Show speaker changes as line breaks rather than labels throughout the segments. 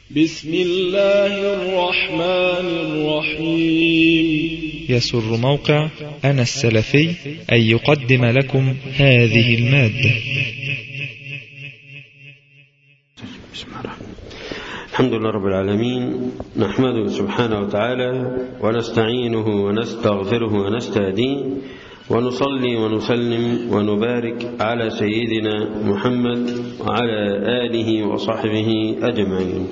بسم الله الرحمن الرحيم
يسر موقع أنا السلفي أن يقدم لكم هذه المادة
بسم الله الرحمن الحمد لله رب العالمين نحمده سبحانه وتعالى ونستعينه ونستغفره ونستهديه ونصلي ونسلم ونبارك على سيدنا محمد وعلى آله وصحبه أجمعين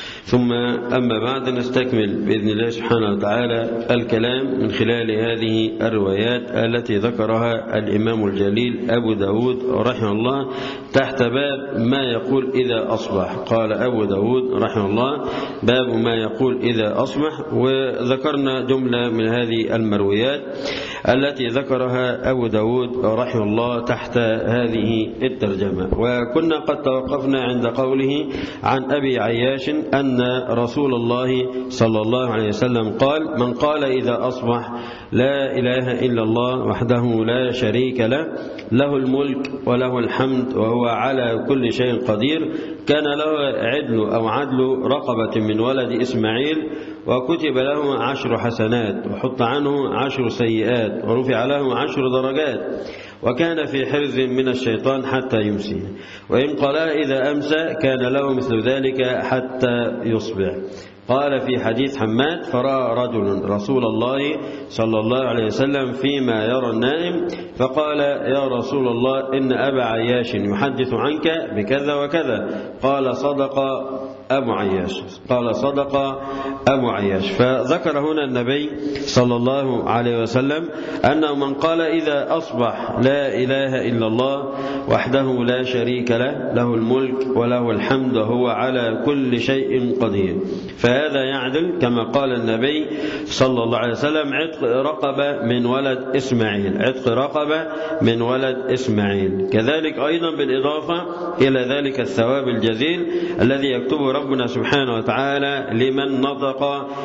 ثم أما بعد نستكمل بإذن الله سبحانه وتعالى الكلام من خلال هذه الروايات التي ذكرها الإمام الجليل أبو داود رحمه الله تحت باب ما يقول إذا أصبح قال أبو داود رحمه الله باب ما يقول إذا أصبح وذكرنا جملة من هذه المرويات التي ذكرها أبو داود رحمه الله تحت هذه الترجمة وكنا قد توقفنا عند قوله عن أبي عياش أن رسول الله صلى الله عليه وسلم قال من قال إذا أصبح لا إله إلا الله وحده لا شريك له له الملك وله الحمد وهو على كل شيء قدير كان له عدل أو عدل رقبة من ولد إسماعيل وكتب له عشر حسنات وحط عنه عشر سيئات ورفع له عشر درجات وكان في حرز من الشيطان حتى يمسي وإن قال إذا أمسى كان له مثل ذلك حتى يصبح قال في حديث حماد فرأى رجل رسول الله صلى الله عليه وسلم فيما يرى النائم فقال يا رسول الله إن أبا عياش يحدث عنك بكذا وكذا قال صدق أبو عياش قال صدق أبو عياش فذكر هنا النبي صلى الله عليه وسلم أنه من قال إذا أصبح لا إله إلا الله وحده لا شريك له له الملك وله الحمد وهو على كل شيء قدير فهذا يعدل كما قال النبي صلى الله عليه وسلم عتق رقبة من ولد إسماعيل عتق رقبة من ولد إسماعيل كذلك أيضا بالإضافة إلى ذلك الثواب الجزيل الذي يكتبه ربنا سبحانه وتعالى لمن نطق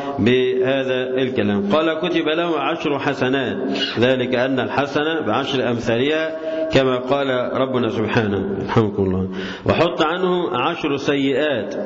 بهذا الكلام قال كتب له عشر حسنات ذلك أن الحسنة بعشر أمثالها كما قال ربنا سبحانه رحمكم الله وحط عنه عشر سيئات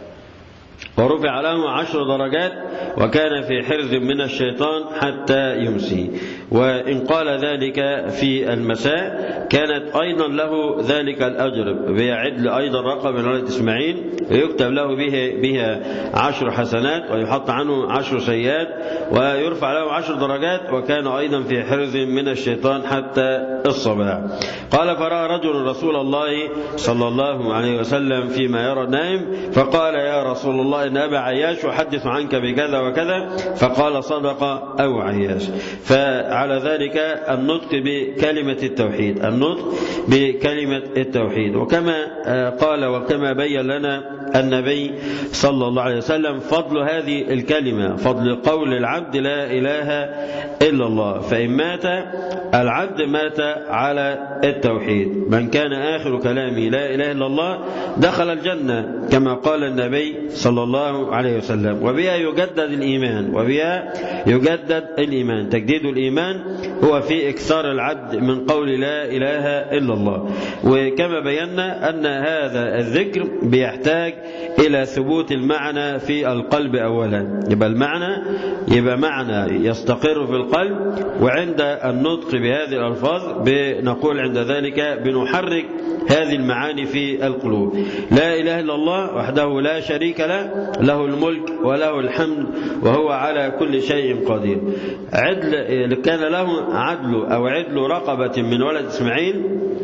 ورفع له عشر درجات وكان في حرز من الشيطان حتى يمسي وإن قال ذلك في المساء كانت أيضا له ذلك الأجر بيعدل أيضا رقم من ولد إسماعيل ويكتب له به بها عشر حسنات ويحط عنه عشر سيئات ويرفع له عشر درجات وكان أيضا في حرز من الشيطان حتى الصباح قال فرأى رجل رسول الله صلى الله عليه وسلم فيما يرى النائم فقال يا رسول الله إن أبا عياش يحدث عنك بكذا وكذا فقال صدق أو عياش فعلى ذلك النطق بكلمة التوحيد النطق بكلمة التوحيد وكما قال وكما بين لنا النبي صلى الله عليه وسلم فضل هذه الكلمة فضل قول العبد لا إله إلا الله فإن مات العبد مات على التوحيد من كان آخر كلامه لا إله إلا الله دخل الجنة كما قال النبي صلى الله عليه وسلم وبها يجدد الإيمان وبها يجدد الإيمان تجديد الإيمان هو في إكثار العبد من قول لا إله إلا الله وكما بينا أن هذا الذكر بيحتاج إلى ثبوت المعنى في القلب أولا يبقى المعنى يبقى معنى يستقر في القلب وعند النطق بهذه الألفاظ بنقول عند ذلك بنحرك هذه المعاني في القلوب لا إله إلا الله وحده لا شريك له له الملك وله الحمد وهو على كل شيء قدير عدل كان له عدل أو عدل رقبة من ولد إسماعيل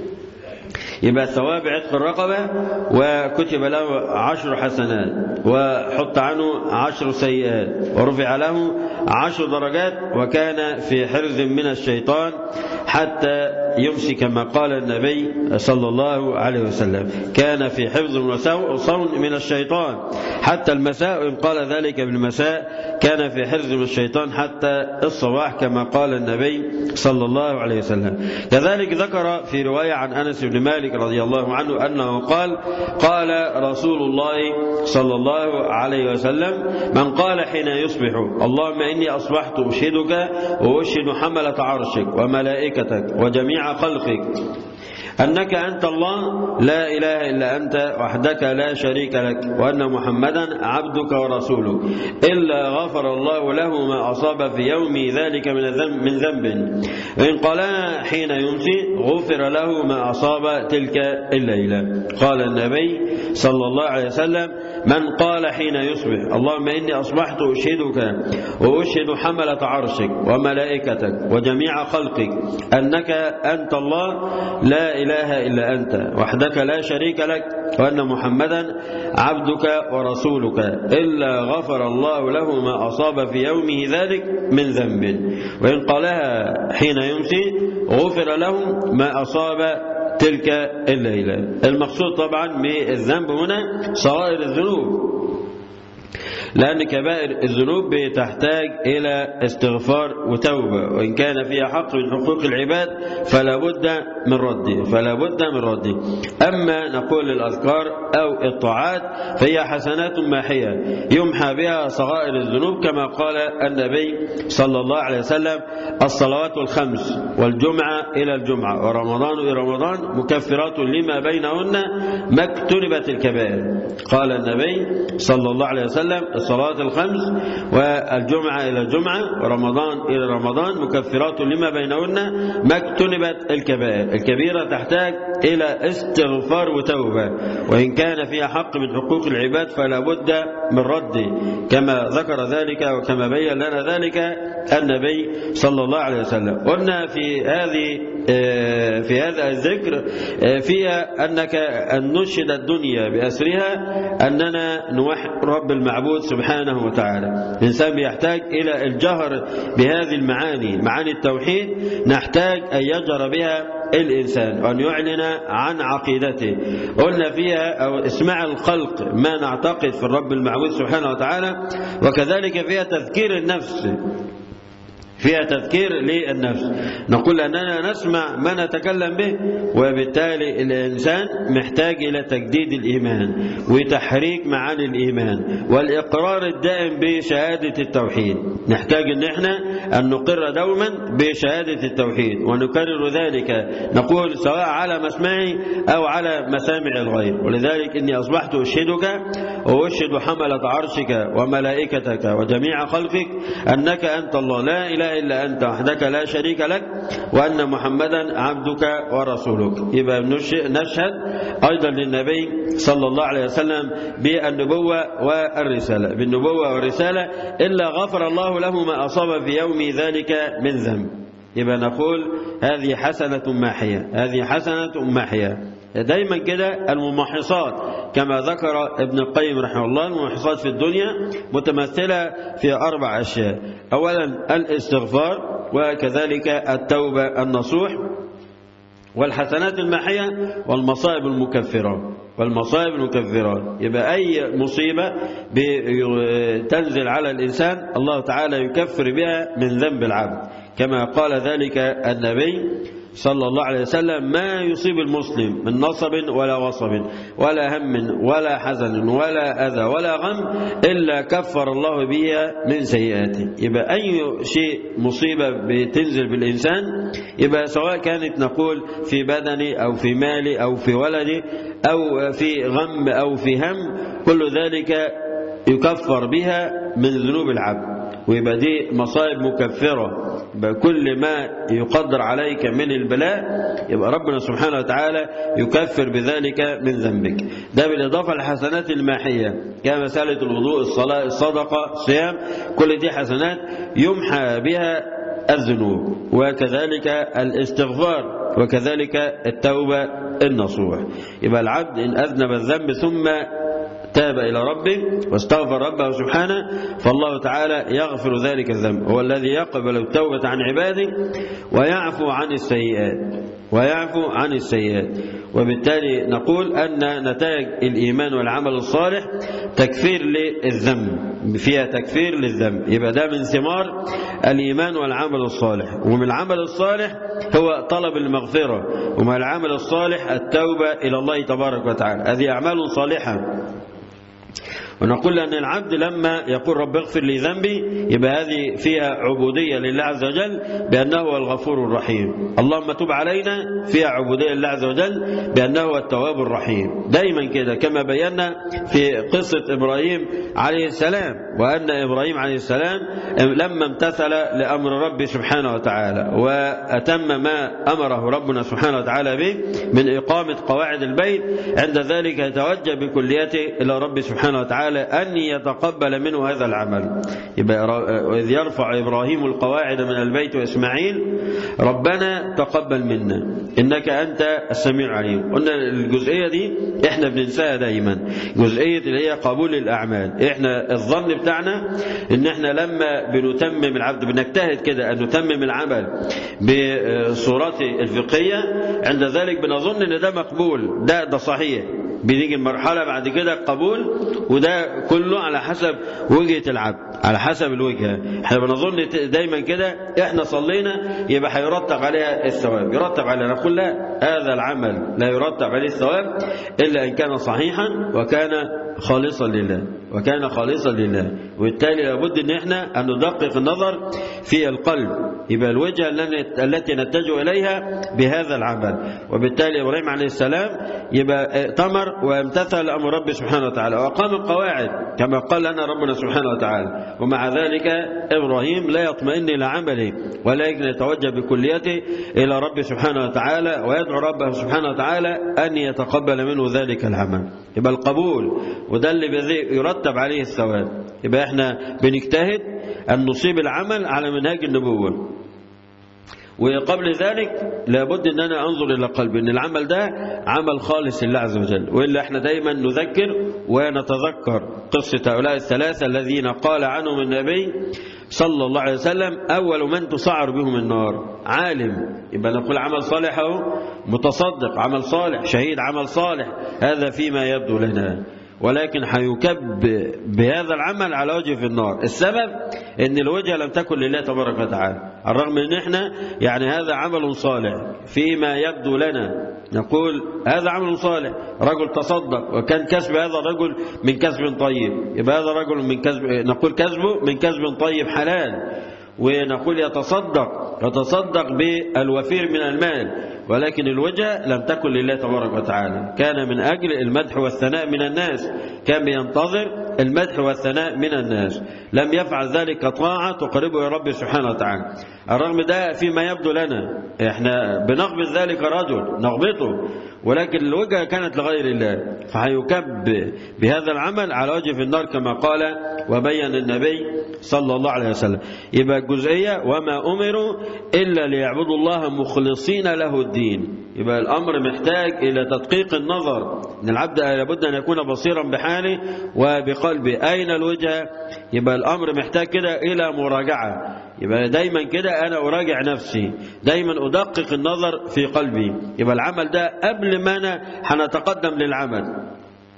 يبقى ثواب عتق الرقبة وكتب له عشر حسنات وحط عنه عشر سيئات ورفع له عشر درجات وكان في حرز من الشيطان حتى يمسي كما قال النبي صلى الله عليه وسلم كان في حفظ وصون من الشيطان حتى المساء إن قال ذلك بالمساء كان في حرز من الشيطان حتى الصباح كما قال النبي صلى الله عليه وسلم كذلك ذكر في رواية عن أنس بن مالك رضي الله عنه أنه قال قال رسول الله صلى الله عليه وسلم من قال حين يصبح اللهم إني أصبحت أشهدك وأشهد حملة عرشك وملائكتك وجميع خلقك أنك أنت الله لا إله إلا أنت وحدك لا شريك لك وأن محمدا عبدك ورسولك إلا غفر الله له ما أصاب في يوم ذلك من ذنب, من ذنب وإن قالها حين يمسي غفر له ما أصاب تلك الليلة قال النبي صلى الله عليه وسلم من قال حين يصبح اللهم إني أصبحت أشهدك وأشهد حملة عرشك وملائكتك وجميع خلقك أنك أنت الله لا إله إلا أنت وحدك لا شريك لك وأن محمدا عبدك ورسولك إلا غفر الله له ما أصاب في يومه ذلك من ذنب وإن قالها حين يمسي غفر له ما أصاب تلك الليلة المقصود طبعا بالذنب هنا صغائر الذنوب لأن كبائر الذنوب بتحتاج إلى استغفار وتوبة وإن كان فيها حق من حقوق العباد فلا بد من رده فلا بد من رده أما نقول الأذكار أو الطاعات فهي حسنات ماحية يمحى بها صغائر الذنوب كما قال النبي صلى الله عليه وسلم الصلوات الخمس والجمعة إلى الجمعة ورمضان إلى رمضان مكفرات لما بينهن ما اكتنبت الكبائر قال النبي صلى الله عليه وسلم الصلاة الخمس والجمعة إلى الجمعة ورمضان إلى رمضان مكفرات لما بينهن ما اكتنبت الكبائر الكبيرة تحتاج إلى استغفار وتوبة وإن كان فيها حق من حقوق العباد فلا بد من رده كما ذكر ذلك وكما بين لنا ذلك النبي صلى الله عليه وسلم قلنا في هذه في هذا الذكر فيها أنك أن نشهد الدنيا بأسرها أننا نوحد رب المعبود سبحانه وتعالى الإنسان بيحتاج إلى الجهر بهذه المعاني معاني التوحيد نحتاج أن يجهر بها الإنسان وأن يعلن عن عقيدته قلنا فيها أو اسمع الخلق ما نعتقد في الرب المعبود سبحانه وتعالى وكذلك فيها تذكير النفس فيها تذكير للنفس نقول أننا نسمع ما نتكلم به وبالتالي الإنسان محتاج إلى تجديد الإيمان وتحريك معاني الإيمان والإقرار الدائم بشهادة التوحيد نحتاج أن احنا أن نقر دوما بشهادة التوحيد ونكرر ذلك نقول سواء على مسمعي أو على مسامع الغير ولذلك إني أصبحت أشهدك وأشهد حملة عرشك وملائكتك وجميع خلقك أنك أنت الله لا إله إلا أنت وحدك لا شريك لك وأن محمدا عبدك ورسولك يبقى نشهد أيضا للنبي صلى الله عليه وسلم بالنبوة والرسالة بالنبوة والرسالة إلا غفر الله له ما أصاب في يوم ذلك من ذنب يبقى نقول هذه حسنة ماحية هذه حسنة ماحية دايما كده الممحصات كما ذكر ابن القيم رحمه الله الممحصات في الدنيا متمثلة في أربع أشياء أولا الاستغفار وكذلك التوبة النصوح والحسنات الماحية والمصائب المكفرة والمصائب المكفرة يبقى أي مصيبة تنزل على الإنسان الله تعالى يكفر بها من ذنب العبد كما قال ذلك النبي صلى الله عليه وسلم ما يصيب المسلم من نصب ولا وصب ولا هم ولا حزن ولا أذى ولا غم إلا كفر الله بها من سيئاته يبقى أي شيء مصيبة بتنزل بالإنسان يبقى سواء كانت نقول في بدني أو في مالي أو في ولدي أو في غم أو في هم كل ذلك يكفر بها من ذنوب العبد ويبقى دي مصائب مكفرة يبقى كل ما يقدر عليك من البلاء يبقى ربنا سبحانه وتعالى يكفر بذلك من ذنبك ده بالإضافة للحسنات الماحية كمسألة الوضوء الصلاة الصدقة الصيام كل دي حسنات يمحى بها الذنوب وكذلك الاستغفار وكذلك التوبة النصوح يبقى العبد إن أذنب الذنب ثم تاب إلى ربه واستغفر ربه سبحانه فالله تعالى يغفر ذلك الذنب هو الذي يقبل التوبة عن عباده ويعفو عن السيئات ويعفو عن السيئات وبالتالي نقول أن نتائج الإيمان والعمل الصالح تكفير للذنب فيها تكفير للذنب يبقى ده من ثمار الإيمان والعمل الصالح ومن العمل الصالح هو طلب المغفرة ومن العمل الصالح التوبة إلى الله تبارك وتعالى هذه أعمال صالحة ونقول أن العبد لما يقول رب اغفر لي ذنبي يبقى هذه فيها عبودية لله عز وجل بأنه هو الغفور الرحيم اللهم تب علينا فيها عبودية لله عز وجل بأنه هو التواب الرحيم دايما كده كما بينا في قصة إبراهيم عليه السلام وأن إبراهيم عليه السلام لما امتثل لأمر ربي سبحانه وتعالى وأتم ما أمره ربنا سبحانه وتعالى به من إقامة قواعد البيت عند ذلك يتوجه بكليته إلى ربي سبحانه وتعالى أن يتقبل منه هذا العمل يبقى إذ يرفع إبراهيم القواعد من البيت وإسماعيل ربنا تقبل منا إنك أنت السميع العليم قلنا الجزئية دي إحنا بننساها دايما جزئية اللي هي قبول الأعمال إحنا الظن بتاعنا إن إحنا لما بنتمم العبد بنجتهد كده أن نتمم العمل بصورته الفقهية عند ذلك بنظن إن ده مقبول ده ده صحيح بنيجي المرحلة بعد كده القبول وده كله على حسب وجهة العبد على حسب الوجهة احنا بنظن دايما كده احنا صلينا يبقى هيرتب عليها الثواب يرتب عليها نقول لا هذا العمل لا يرتب عليه الثواب إلا إن كان صحيحا وكان خالصا لله وكان خالصا لله وبالتالي لابد ان احنا ان ندقق النظر في القلب يبقى الوجهه التي نتجه اليها بهذا العمل وبالتالي ابراهيم عليه السلام يبقى تمر وامتثل امر ربي سبحانه وتعالى واقام القواعد كما قال لنا ربنا سبحانه وتعالى ومع ذلك ابراهيم لا يطمئن الى عمله ولكن يتوجه بكليته الى ربي سبحانه وتعالى ويدعو ربه سبحانه وتعالى ان يتقبل منه ذلك العمل يبقى القبول وده اللي يرتب عليه الثواب يبقى احنا بنجتهد أن نصيب العمل على منهاج النبوة وقبل ذلك لابد ان انا انظر الى قلبي ان العمل ده عمل خالص لله عز وجل والا احنا دايما نذكر ونتذكر قصه هؤلاء الثلاثه الذين قال عنهم النبي صلى الله عليه وسلم اول من تسعر بهم النار عالم يبقى نقول عمل صالح اهو متصدق عمل صالح شهيد عمل صالح هذا فيما يبدو لنا ولكن هيكب بهذا العمل على وجه في النار السبب ان الوجهه لم تكن لله تبارك وتعالى الرغم ان احنا يعني هذا عمل صالح فيما يبدو لنا نقول هذا عمل صالح رجل تصدق وكان كسب هذا الرجل من كسب طيب يبقى هذا رجل من كسب نقول كسبه من كسب طيب حلال ونقول يتصدق يتصدق بالوفير من المال ولكن الوجه لم تكن لله تبارك وتعالى كان من أجل المدح والثناء من الناس كان بينتظر المدح والثناء من الناس لم يفعل ذلك طاعة تقربه إلى رب سبحانه وتعالى الرغم ده فيما يبدو لنا احنا بنغبط ذلك رجل نغبطه ولكن الوجهة كانت لغير الله فهيكب بهذا العمل على وجه في النار كما قال وبين النبي صلى الله عليه وسلم يبقى الجزئية وما أمروا إلا ليعبدوا الله مخلصين له الدين يبقى الأمر محتاج إلى تدقيق النظر إن العبد لابد أن يكون بصيرا بحاله وبقلبه أين الوجهة يبقى الأمر محتاج كده إلى مراجعة يبقى دايما كده أنا أراجع نفسي دايما أدقق النظر في قلبي يبقى العمل ده قبل ما أنا هنتقدم للعمل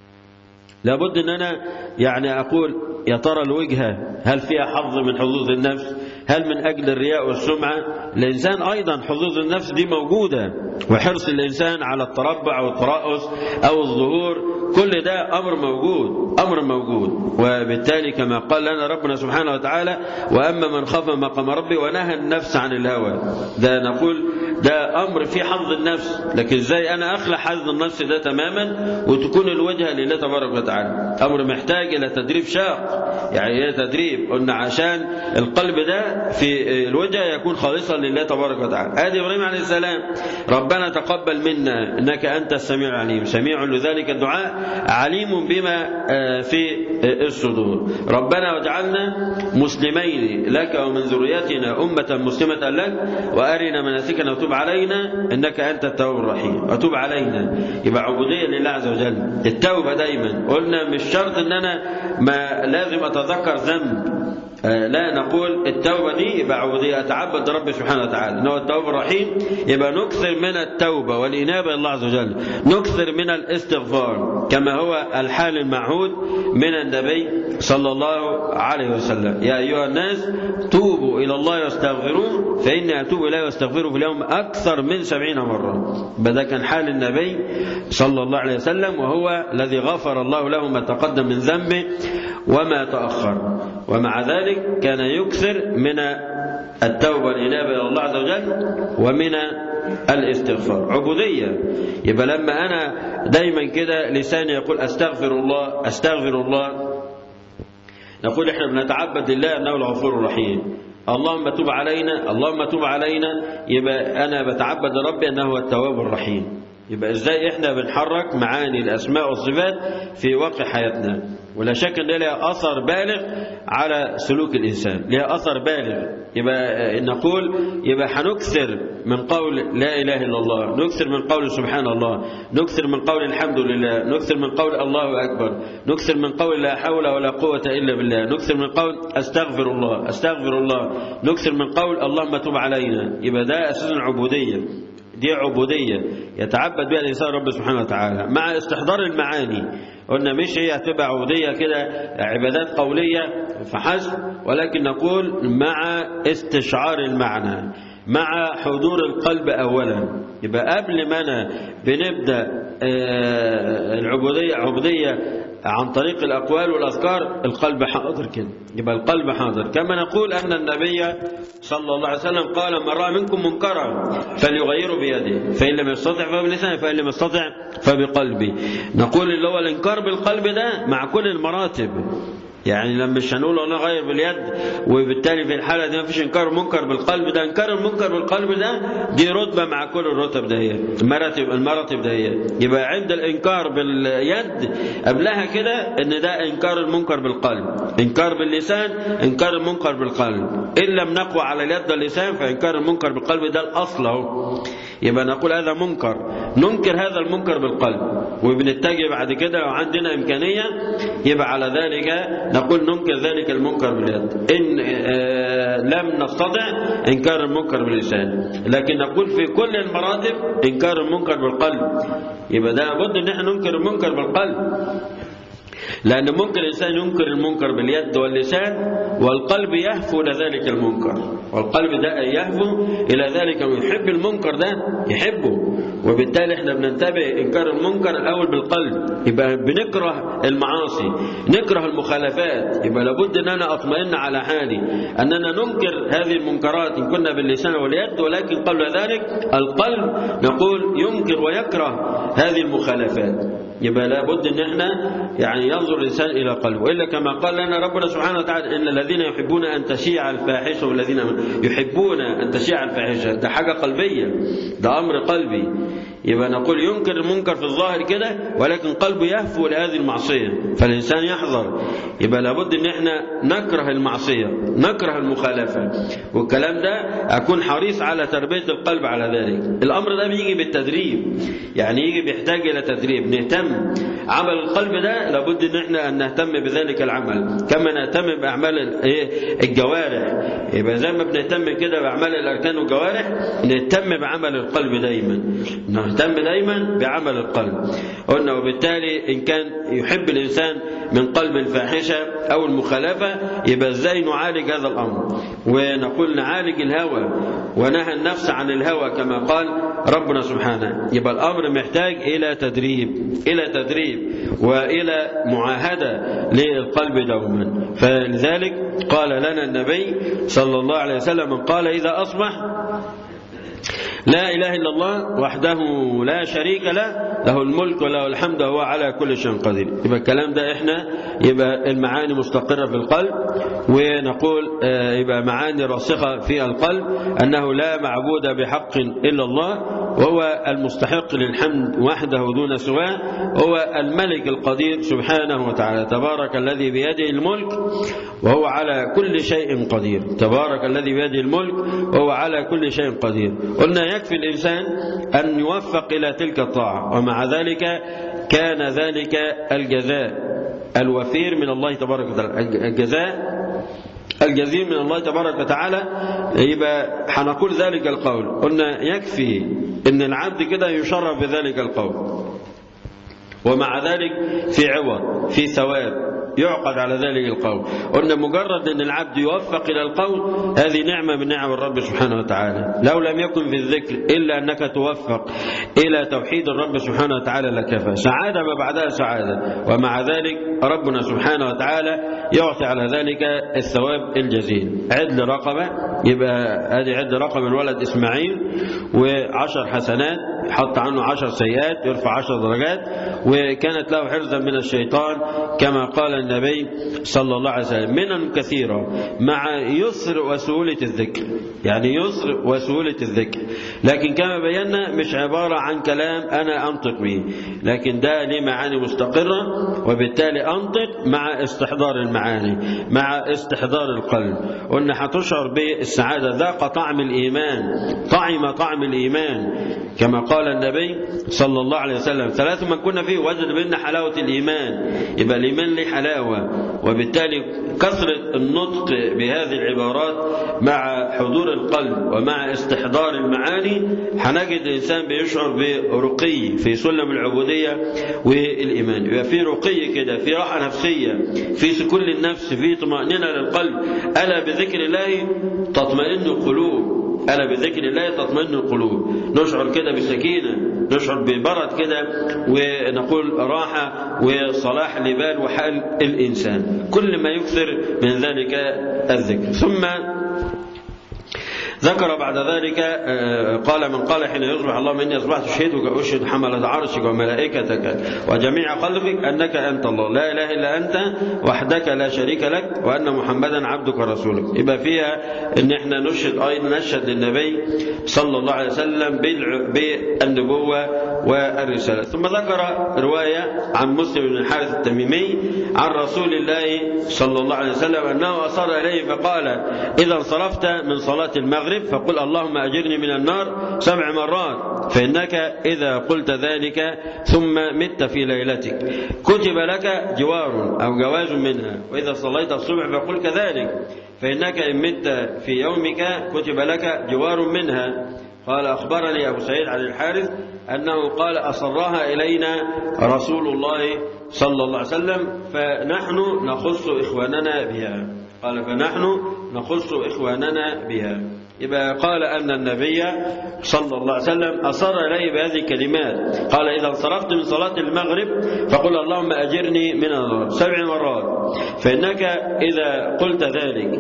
لابد ان انا يعني اقول يا ترى الوجهه هل فيها حظ من حظوظ النفس هل من اجل الرياء والسمعه الانسان ايضا حظوظ النفس دي موجوده وحرص الانسان على التربع او الترأس او الظهور كل ده امر موجود امر موجود وبالتالي كما قال لنا ربنا سبحانه وتعالى واما من خاف مقام ربي ونهى النفس عن الهوى ده نقول ده امر في حظ النفس لكن ازاي انا اخلع حظ النفس ده تماما وتكون الوجهه لله تبارك وتعالى امر محتاج الى تدريب شاق يعني ايه تدريب قلنا عشان القلب ده في الوجه يكون خالصا لله تبارك وتعالى ادي ابراهيم عليه السلام ربنا تقبل منا انك انت السميع العليم سميع لذلك الدعاء عليم بما في الصدور ربنا واجعلنا مسلمين لك ومن ذريتنا امه مسلمه لك وارنا مناسكنا وتب علينا انك انت التواب الرحيم وتب علينا يبقى عبوديه لله عز وجل التوبه دايما قلنا مش شرط ان انا ما لازم اتذكر ذنب لا نقول التوبة دي يبقى عبودية أتعبد رب سبحانه وتعالى إنه التوبة الرحيم يبقى نكثر من التوبة والإنابة إلى الله عز وجل نكثر من الاستغفار كما هو الحال المعهود من النبي صلى الله عليه وسلم يا أيها الناس توبوا إلى الله واستغفروه فإني أتوب إليه واستغفره في اليوم أكثر من سبعين مرة بدا كان حال النبي صلى الله عليه وسلم وهو الذي غفر الله له ما تقدم من ذنبه وما تأخر ومع ذلك كان يكثر من التوبة والإنابة إلى الله عز وجل ومن الاستغفار عبودية يبقى لما أنا دايما كده لساني يقول أستغفر الله أستغفر الله نقول إحنا بنتعبد لله أنه الغفور الرحيم اللهم تب علينا اللهم تب علينا يبقى أنا بتعبد ربي أنه هو التواب الرحيم يبقى ازاي احنا بنحرك معاني الاسماء والصفات في واقع حياتنا ولا شك ان لها اثر بالغ على سلوك الانسان لها اثر بالغ يبقى نقول يبقى هنكثر من قول لا اله الا الله نكثر من قول سبحان الله نكثر من قول الحمد لله نكثر من قول الله اكبر نكثر من قول لا حول ولا قوه الا بالله نكثر من قول استغفر الله استغفر الله نكثر من قول اللهم تب علينا يبقى ده اساسا عبوديه دي عبودية يتعبد بها الإنسان رب سبحانه وتعالى مع استحضار المعاني قلنا مش هي هتبقى عبودية كده عبادات قولية فحسب ولكن نقول مع استشعار المعنى مع حضور القلب أولا يبقى قبل ما أنا بنبدأ العبودية عبودية عن طريق الأقوال والأذكار القلب حاضر كده يبقى القلب حاضر كما نقول أن النبي صلى الله عليه وسلم قال من رأى منكم منكرا فليغيره بيده فإن لم يستطع فبلسانه فإن لم يستطع فبقلبه نقول اللي هو الإنكار بالقلب ده مع كل المراتب يعني لما مش هنقول انا غير باليد وبالتالي في الحاله دي ما فيش انكار منكر بالقلب ده انكار المنكر بالقلب ده دي رتبه مع كل الرتب ده هي المراتب المراتب ده هي يبقى عند الانكار باليد قبلها كده ان ده انكار المنكر بالقلب انكار باللسان انكار المنكر بالقلب ان لم نقوى على اليد واللسان فانكار المنكر بالقلب ده الاصل اهو يبقى نقول هذا منكر ننكر هذا المنكر بالقلب وبنتجه بعد كده وعندنا امكانيه يبقى على ذلك نقول ننكر ذلك المنكر باليد إن آه لم نستطع إنكار المنكر باللسان لكن نقول في كل المراتب إنكار المنكر بالقلب يبقى ده لابد إن احنا ننكر المنكر بالقلب لأن ممكن الإنسان ينكر المنكر باليد واللسان والقلب يهفو إلى ذلك المنكر والقلب ده يهفو إلى ذلك ويحب المنكر ده يحبه وبالتالي احنا بننتبه إنكار المنكر الأول بالقلب يبقى بنكره المعاصي نكره المخالفات يبقى لابد أن أنا أطمئن على حالي أننا ننكر هذه المنكرات إن كنا باللسان واليد ولكن قبل ذلك القلب نقول ينكر ويكره هذه المخالفات يبقى لابد ان احنا يعني ينظر الانسان الى قلبه والا كما قال لنا ربنا سبحانه وتعالى ان الذين يحبون ان تشيع الفاحشه والذين يحبون ان تشيع الفاحشه ده حاجه قلبيه ده امر قلبي يبقى نقول ينكر المنكر في الظاهر كده ولكن قلبه يهفو لهذه المعصيه فالانسان يحذر يبقى لابد ان احنا نكره المعصيه نكره المخالفه والكلام ده اكون حريص على تربيه القلب على ذلك الامر ده بيجي بالتدريب يعني يجي بيحتاج الى تدريب نهتم عمل القلب ده لابد ان احنا ان نهتم بذلك العمل كما نهتم باعمال الجوارح يبقى زي ما بنهتم كده باعمال الاركان والجوارح نهتم بعمل القلب دايما نهتم دايما بعمل القلب قلنا وبالتالي ان كان يحب الانسان من قلب الفاحشه او المخالفه يبقى ازاي نعالج هذا الامر ونقول نعالج الهوى ونهى النفس عن الهوى كما قال ربنا سبحانه يبقى الامر محتاج الى تدريب الى تدريب والى معاهده للقلب دوما فلذلك قال لنا النبي صلى الله عليه وسلم من قال اذا اصبح لا إله إلا الله وحده لا شريك له له الملك وله الحمد وهو على كل شيء قدير يبقى الكلام ده احنا يبقى المعاني مستقرة في القلب ونقول يبقى معاني راسخة في القلب أنه لا معبود بحق إلا الله وهو المستحق للحمد وحده دون سواه هو الملك القدير سبحانه وتعالى تبارك الذي بيده الملك وهو على كل شيء قدير تبارك الذي بيده الملك وهو على كل شيء قدير قلنا يكفي الإنسان أن يوفق إلى تلك الطاعة ومع ذلك كان ذلك الجزاء الوفير من الله تبارك وتعالى الجزاء الجزيل من الله تبارك وتعالى يبقى هنقول ذلك القول قلنا يكفي ان العبد كده يشرف بذلك القول ومع ذلك في عوض في ثواب يعقد على ذلك القول قلنا مجرد أن العبد يوفق إلى القول هذه نعمة من نعم الرب سبحانه وتعالى لو لم يكن في الذكر إلا أنك توفق إلى توحيد الرب سبحانه وتعالى لكفى سعادة ما بعدها سعادة ومع ذلك ربنا سبحانه وتعالى يعطي على ذلك الثواب الجزيل عدل رقبة يبقى هذه عدل رقبة من ولد إسماعيل وعشر حسنات حط عنه عشر سيئات يرفع عشر درجات وكانت له حرزا من الشيطان كما قال النبي صلى الله عليه وسلم منن كثيرة مع يسر وسهولة الذكر يعني يسر وسهولة الذكر لكن كما بينا مش عبارة عن كلام أنا أنطق به لكن ده ليه معاني مستقرة وبالتالي أنطق مع استحضار المعاني مع استحضار القلب قلنا هتشعر بالسعادة ذاق طعم الإيمان طعم طعم الإيمان كما قال النبي صلى الله عليه وسلم ثلاث من كنا فيه وجد بيننا حلاوة الإيمان يبقى الإيمان له حلاوة وبالتالي كثرة النطق بهذه العبارات مع حضور القلب ومع استحضار المعاني هنجد الإنسان بيشعر برقي في سلم العبودية والإيمان يبقى في رقي كده في راحة نفسية في سكون للنفس في طمأنينة للقلب ألا بذكر الله تطمئن القلوب ألا بذكر الله تطمئن القلوب نشعر كده بسكينة نشعر ببرد كده ونقول راحة وصلاح لبال وحال الإنسان كل ما يكثر من ذلك الذكر ثم ذكر بعد ذلك قال من قال حين يصبح اللهم اني اصبحت اشهدك اشهد حملة عرشك وملائكتك وجميع خلقك انك انت الله لا اله الا انت وحدك لا شريك لك وان محمدا عبدك ورسولك يبقى فيها ان احنا نشهد ايضا نشهد للنبي صلى الله عليه وسلم بالنبوه والرساله ثم ذكر روايه عن مسلم بن الحارث التميمي عن رسول الله صلى الله عليه وسلم انه اصر اليه فقال اذا انصرفت من صلاه المغرب المغرب فقل اللهم أجرني من النار سبع مرات فإنك إذا قلت ذلك ثم مت في ليلتك كتب لك جوار أو جواز منها وإذا صليت الصبح فقل كذلك فإنك إن مت في يومك كتب لك جوار منها قال أخبرني أبو سعيد عن الحارث أنه قال أصرها إلينا رسول الله صلى الله عليه وسلم فنحن نخص إخواننا بها قال فنحن نخص إخواننا بها يبقى قال أن النبي صلى الله عليه وسلم أصر إليه بهذه الكلمات قال إذا انصرفت من صلاة المغرب فقل اللهم أجرني من النار سبع مرات فإنك إذا قلت ذلك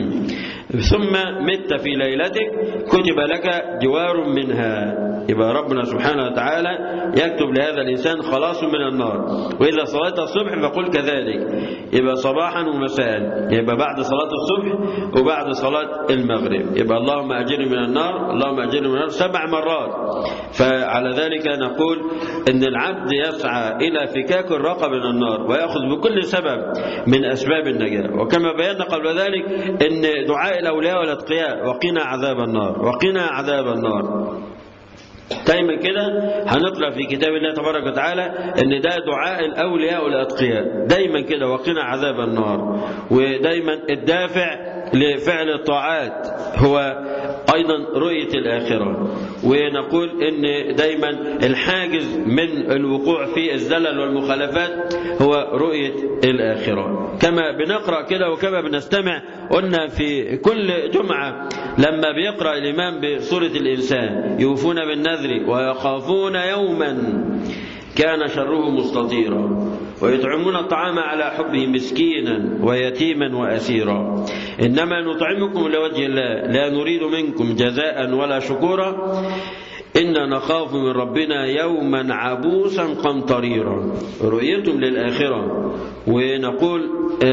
ثم مت في ليلتك كتب لك جوار منها يبقى ربنا سبحانه وتعالى يكتب لهذا الإنسان خلاص من النار وإذا صليت الصبح فقل كذلك يبقى صباحا ومساء يبقى بعد صلاة الصبح وبعد صلاة المغرب يبقى اللهم أجرني من النار اللهم أجرني من النار سبع مرات فعلى ذلك نقول أن العبد يسعى إلى فكاك الرقب من النار ويأخذ بكل سبب من أسباب النجاة وكما بينا قبل ذلك أن دعاء الأولياء والأتقياء وقنا عذاب النار وقنا عذاب النار دايما كده هنقرا في كتاب الله تبارك وتعالى ان ده دعاء الاولياء والاتقياء دايما كده وقنا عذاب النار ودايما الدافع لفعل الطاعات هو ايضا رؤيه الاخره ونقول ان دايما الحاجز من الوقوع في الزلل والمخالفات هو رؤيه الاخره كما بنقرا كده وكما بنستمع قلنا في كل جمعه لما بيقرا الامام بسوره الانسان يوفون بالنذر ويخافون يوما كان شره مستطيرا ويطعمون الطعام على حبه مسكينا ويتيما واسيرا انما نطعمكم لوجه الله لا نريد منكم جزاء ولا شكورا إنا نخاف من ربنا يوما عبوسا قمطريرا رؤيتم للآخرة ونقول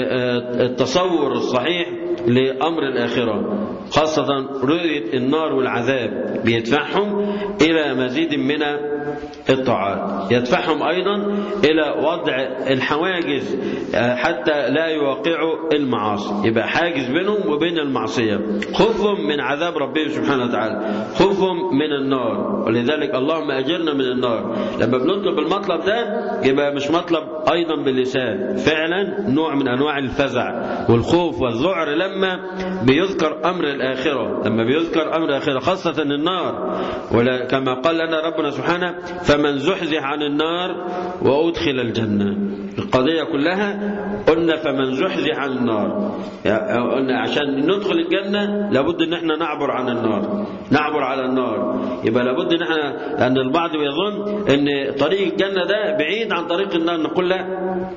التصور الصحيح لأمر الآخرة خاصة رؤية النار والعذاب بيدفعهم إلى مزيد من الطاعات يدفعهم أيضا إلى وضع الحواجز حتى لا يوقعوا المعاصي يبقى حاجز بينهم وبين المعصية خوفهم من عذاب ربهم سبحانه وتعالى خوفهم من النار ولذلك اللهم أجرنا من النار لما بنطلب المطلب ده يبقى مش مطلب أيضا باللسان فعلا نوع من أنواع الفزع والخوف والذعر لما بيذكر أمر الآخرة لما بيذكر أمر الآخرة خاصة النار ولا كما قال لنا ربنا سبحانه فمن زحزح عن النار وأدخل الجنة القضية كلها قلنا فمن زحزح عن النار قلنا عشان ندخل الجنة لابد ان احنا نعبر عن النار نعبر على النار يبقى لابد ان احنا لان البعض بيظن ان طريق الجنة ده بعيد عن طريق النار نقول لا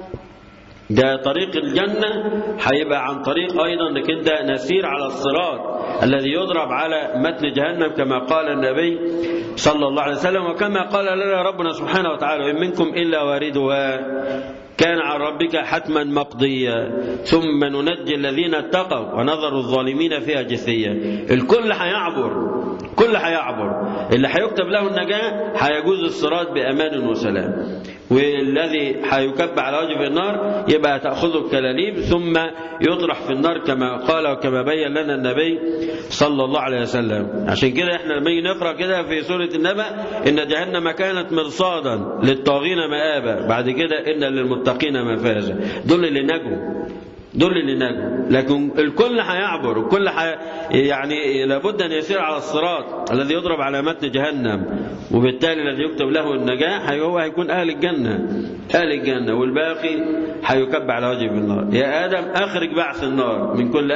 ده طريق الجنة هيبقى عن طريق أيضا أنك أنت نسير على الصراط الذي يضرب على متن جهنم كما قال النبي صلى الله عليه وسلم وكما قال لنا ربنا سبحانه وتعالى وإن منكم إلا واردها كان عن ربك حتما مقضيا ثم ننجي الذين اتقوا ونظر الظالمين فيها جثيا الكل هيعبر كل هيعبر اللي هيكتب له النجاة هيجوز الصراط بأمان وسلام والذي هيكب على وجه النار يبقى تأخذه الكلاليب ثم يطرح في النار كما قال وكما بين لنا النبي صلى الله عليه وسلم عشان كده احنا لما نقرا كده في سورة النبأ إن جهنم كانت مرصادا للطاغين مآبا بعد كده إن للمتقين مفازا دول اللي نجوا دول اللي نجوا لكن الكل هيعبر الكل حي... يعني لابد ان يسير على الصراط الذي يضرب على متن جهنم وبالتالي الذي يكتب له النجاة هو هيكون اهل الجنه اهل الجنه والباقي هيكب على وجه النار يا ادم اخرج بعث النار من كل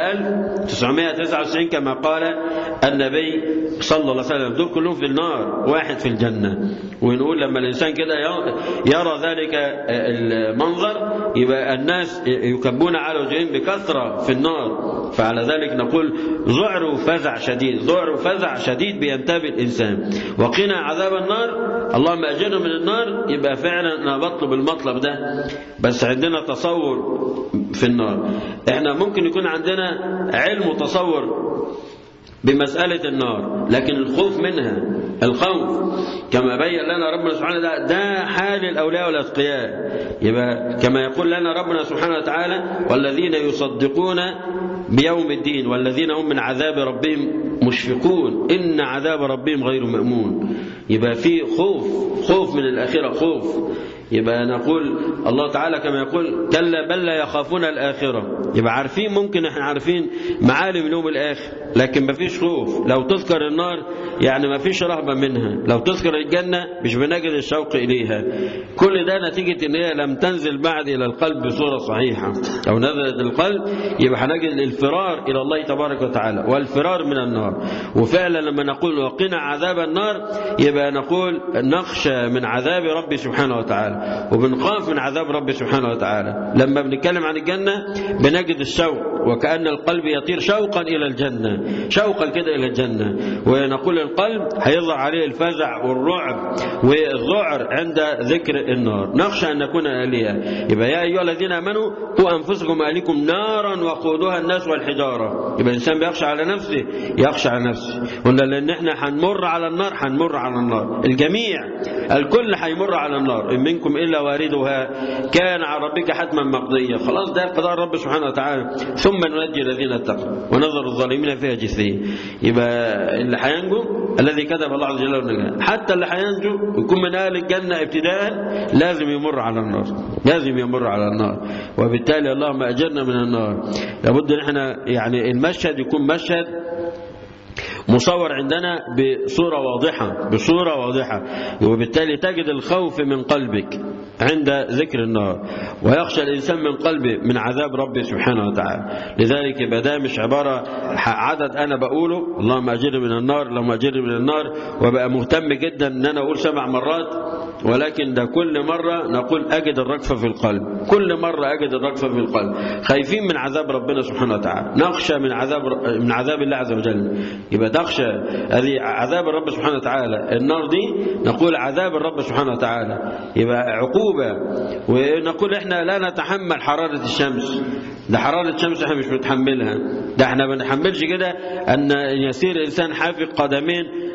1999 كما قال النبي صلى الله عليه وسلم دول كلهم في النار واحد في الجنه ونقول لما الانسان كده يرى ذلك المنظر يبقى الناس يكبون على وجههم بكثرة في النار فعلى ذلك نقول ذعر وفزع شديد ذعر وفزع شديد بينتابه الإنسان وقنا عذاب النار اللهم أجرنا من النار يبقى فعلا أنا بطلب المطلب ده بس عندنا تصور في النار احنا ممكن يكون عندنا علم وتصور بمسألة النار لكن الخوف منها الخوف كما بين لنا ربنا سبحانه وتعالى ده حال الأولياء والأتقياء يبقى كما يقول لنا ربنا سبحانه وتعالى والذين يصدقون بيوم الدين والذين هم من عذاب ربهم مشفقون إن عذاب ربهم غير مأمون يبقى في خوف خوف من الآخرة خوف يبقى نقول الله تعالى كما يقول كلا بل لا يخافون الآخرة يبقى عارفين ممكن احنا عارفين معالم اليوم الآخر لكن ما فيش خوف لو تذكر النار يعني ما فيش رهبة منها لو تذكر الجنة مش بنجد الشوق إليها كل ده نتيجة ان هي لم تنزل بعد إلى القلب بصورة صحيحة لو نزلت القلب يبقى هنجد الفرار إلى الله تبارك وتعالى والفرار من النار وفعلا لما نقول وقنا عذاب النار يبقى نقول نخشى من عذاب ربي سبحانه وتعالى وبنخاف من عذاب ربي سبحانه وتعالى لما بنتكلم عن الجنة بنجد الشوق وكأن القلب يطير شوقا إلى الجنة شوقا كده إلى الجنة ونقول القلب هيظهر عليه الفزع والرعب والذعر عند ذكر النار نخشى أن نكون آلية يبقى يا أيها الذين آمنوا قوا أنفسكم أهليكم نارا وقودها الناس والحجارة يبقى الإنسان بيخشى على نفسه يخشى على نفسه قلنا لأن احنا هنمر على النار هنمر على النار الجميع الكل هيمر على النار إن منكم إلا واردها كان على ربك حتما مقضيا خلاص ده قضاء الرب سبحانه وتعالى ثم ننجي الذين اتقوا ونظر الظالمين فيها جثيا يبقى اللي هينجو الذي كتب الله عز وجل النجاة حتى اللي هينجو يكون من أهل الجنة ابتداء لازم يمر على النار لازم يمر على النار وبالتالي اللهم أجرنا من النار لابد ان احنا يعني المشهد يكون مشهد مصور عندنا بصورة واضحة بصورة واضحة وبالتالي تجد الخوف من قلبك عند ذكر النار ويخشى الإنسان من قلبه من عذاب ربه سبحانه وتعالى لذلك يبقى ده مش عبارة عدد أنا بقوله اللهم أجرني من النار اللهم أجرني من النار وبقى مهتم جدا أن أنا أقول سبع مرات ولكن ده كل مرة نقول أجد الرجفة في القلب كل مرة أجد الرجفة في القلب خايفين من عذاب ربنا سبحانه وتعالى نخشى من عذاب من عذاب الله عز وجل يبقى تخشى هذه عذاب الرب سبحانه وتعالى النار دي نقول عذاب الرب سبحانه وتعالى يبقى عقوبة ونقول احنا لا نتحمل حرارة الشمس ده حرارة الشمس احنا مش بنتحملها ده احنا ما بنتحملش كده ان يسير الانسان حافي قدمين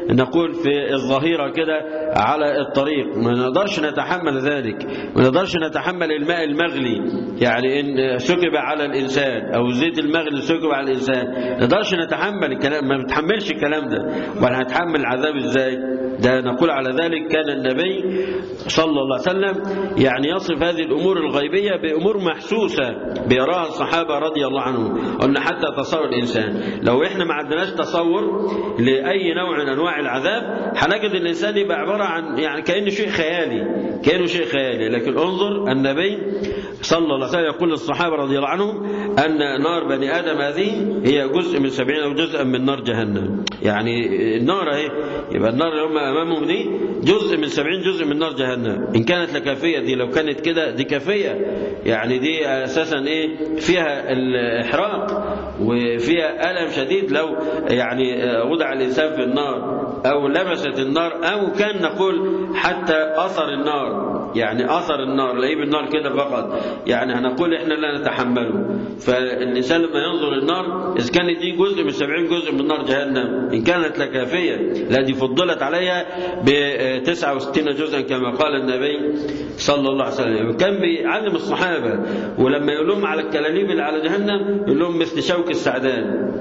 نقول في الظهيرة كده على الطريق ما نقدرش نتحمل ذلك ما نقدرش نتحمل الماء المغلي يعني إن سكب على الإنسان أو الزيت المغلي سكب على الإنسان ما نقدرش نتحمل الكلام ما بنتحملش الكلام ده ولا هنتحمل العذاب إزاي ده نقول على ذلك كان النبي صلى الله عليه وسلم يعني يصف هذه الأمور الغيبية بأمور محسوسة بيراها الصحابة رضي الله عنهم قلنا حتى تصور الإنسان لو إحنا ما عندناش تصور لأي نوع من أنواع العذاب هنجد الإنسان يبقى عبارة عن يعني كأنه شيء خيالي كأنه شيء خيالي لكن انظر النبي صلى الله عليه وسلم يقول للصحابة رضي الله عنهم أن نار بني آدم هذه هي جزء من سبعين أو جزء من نار جهنم يعني النار اهي يبقى النار اللي هم أمامهم دي جزء من سبعين جزء من نار جهنم إن كانت لكافية دي لو كانت كده دي كافية يعني دي أساسا إيه فيها الإحراق وفيها ألم شديد لو يعني وضع الإنسان في النار أو لمست النار أو كان نقول حتى أثر النار يعني أثر النار لاقيه بالنار كده فقط يعني هنقول إحنا لا نتحمله فالإنسان لما ينظر النار إذا كانت دي جزء من سبعين جزء من نار جهنم إن كانت لكافية لا دي فضلت عليها ب 69 جزءا كما قال النبي صلى الله عليه وسلم كان بيعلم الصحابة ولما يقول لهم على الكلاليب اللي على جهنم يقول لهم مثل شوك السعدان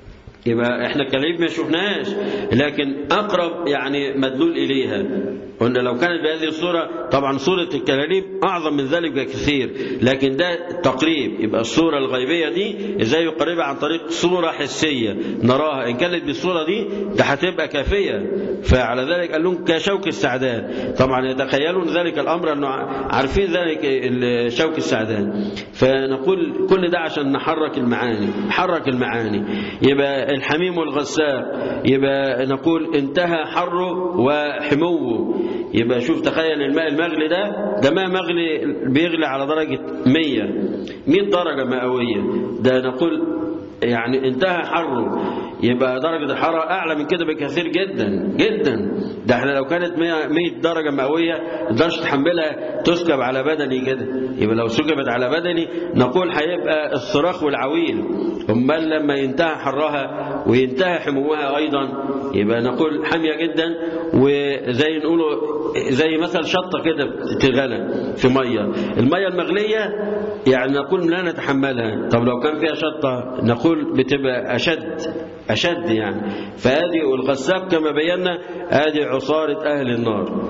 يبقى احنا الكلاليب ما شفناهاش لكن اقرب يعني مدلول اليها قلنا لو كانت بهذه الصورة طبعا صورة الكلاليب أعظم من ذلك بكثير لكن ده تقريب يبقى الصورة الغيبية دي إزاي يقربها عن طريق صورة حسية نراها إن كانت بالصورة دي ده هتبقى كافية فعلى ذلك قال لهم كشوك السعدان طبعا يتخيلون ذلك الأمر أنه عارفين ذلك شوك السعدان فنقول كل ده عشان نحرك المعاني نحرك المعاني يبقى الحميم والغساق يبقى نقول انتهى حره وحموه يبقى شوف تخيل الماء المغلي ده ده ماء مغلي بيغلي على درجة 100 100 درجة مئوية ده نقول يعني انتهى حره يبقى درجة الحرارة أعلى من كده بكثير جدا جدا ده احنا لو كانت 100 درجة مئوية تقدرش تحملها تسكب على بدني كده يبقى لو سكبت على بدني نقول هيبقى الصراخ والعويل أمال لما ينتهى حرها وينتهى حموها أيضا يبقى نقول حامية جدا وزي نقوله زي مثل شطة كده تغلى في مية المية المغلية يعني نقول لا نتحملها طب لو كان فيها شطة نقول بتبقى أشد أشد يعني فهذه والغساق كما بينا هذه عصارة أهل النار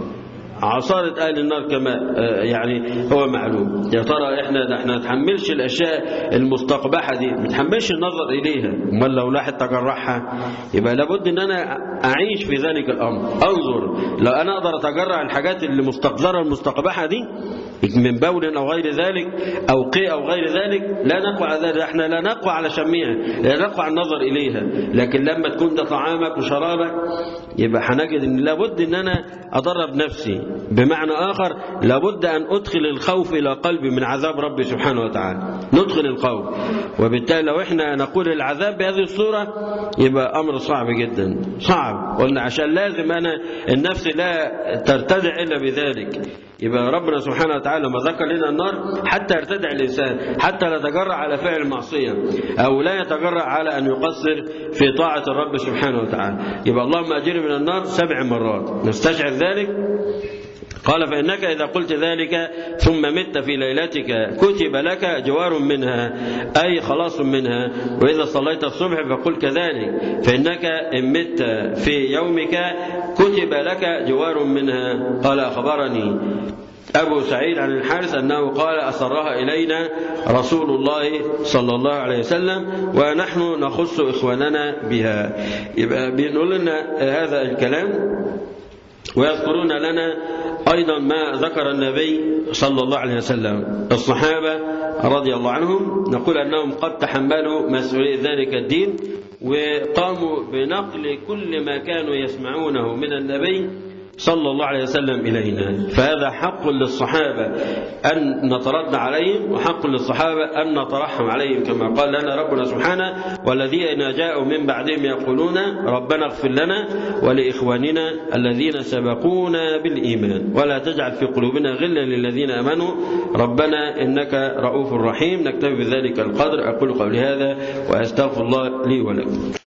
عصارة أهل النار كما يعني هو معلوم يا ترى إحنا ده احنا نتحملش الأشياء المستقبحة دي ما نتحملش النظر إليها امال لو لاحد تجرعها يبقى لابد إن أنا أعيش في ذلك الأمر أنظر لو أنا أقدر أتجرع الحاجات اللي مستقذرة المستقبحة دي من بول أو غير ذلك أو قيء أو غير ذلك لا نقوى على ذلك احنا لا نقوى على شميها لا نقوى على النظر إليها لكن لما تكون ده طعامك وشرابك يبقى هنجد ان لابد ان انا ادرب نفسي بمعنى اخر لابد ان ادخل الخوف الى قلبي من عذاب ربي سبحانه وتعالى ندخل الخوف وبالتالي لو احنا نقول العذاب بهذه الصوره يبقى امر صعب جدا صعب قلنا عشان لازم انا النفس لا ترتدع الا بذلك يبقى ربنا سبحانه وتعالى لما ذكر لنا النار حتى يرتدع الإنسان حتى لا يتجرع على فعل المعصية أو لا يتجرع على أن يقصر في طاعة الرب سبحانه وتعالى يبقى اللهم أجرني من النار سبع مرات نستشعر ذلك قال فإنك إذا قلت ذلك ثم مت في ليلتك كتب لك جوار منها أي خلاص منها وإذا صليت الصبح فقل كذلك فإنك إن مت في يومك كتب لك جوار منها قال أخبرني أبو سعيد عن الحارث أنه قال أسرها إلينا رسول الله صلى الله عليه وسلم ونحن نخص إخواننا بها يبقى بنقول لنا هذا الكلام ويذكرون لنا أيضا ما ذكر النبي صلى الله عليه وسلم الصحابة رضي الله عنهم نقول أنهم قد تحملوا مسؤولية ذلك الدين وقاموا بنقل كل ما كانوا يسمعونه من النبي صلى الله عليه وسلم إلينا فهذا حق للصحابة أن نترد عليهم وحق للصحابة أن نترحم عليهم كما قال لنا ربنا سبحانه والذين جاءوا من بعدهم يقولون ربنا اغفر لنا ولإخواننا الذين سبقونا بالإيمان ولا تجعل في قلوبنا غلا للذين أمنوا ربنا إنك رؤوف رحيم نكتفي بذلك القدر أقول قولي هذا وأستغفر الله لي ولكم